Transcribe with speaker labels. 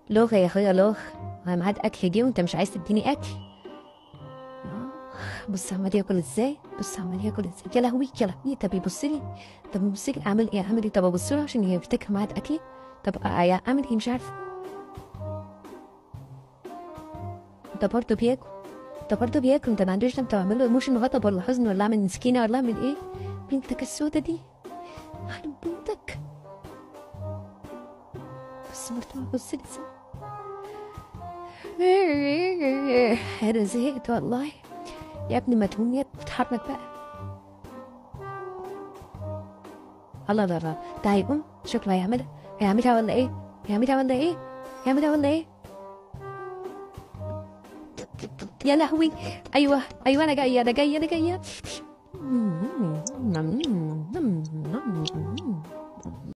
Speaker 1: لغة يا اخويا لغة انا معاد اكل جه وانت مش عايز تديني اكل آه، بص عمال ياكل ازاي بص عمال ياكل ازاي يا لهوي يا لهوي طب يبص لي طب يبص لي اعمل ايه اعمل ايه طب ابص له عشان يفتكر معاد اكلي طب أ- اعمل ايه مش عارفه ده برضه بياكل ده برضه بياكل انت ما عندوش انت بعمل له ايموشن غضب ولا حزن ولا اعمل مسكينه ولا اعمل ايه بنتك السودة دي حلو بنتك بس برضه بص لي ازاي انا زهقت والله يا ابني ما تقوم يا تتحرك بقى الله لا لا ده هيقوم شكله هيعملها هيعملها ولا ايه هيعملها ولا ايه هيعملها ولا ايه يا لهوي ايوه ايوه انا جايه انا جايه انا جايه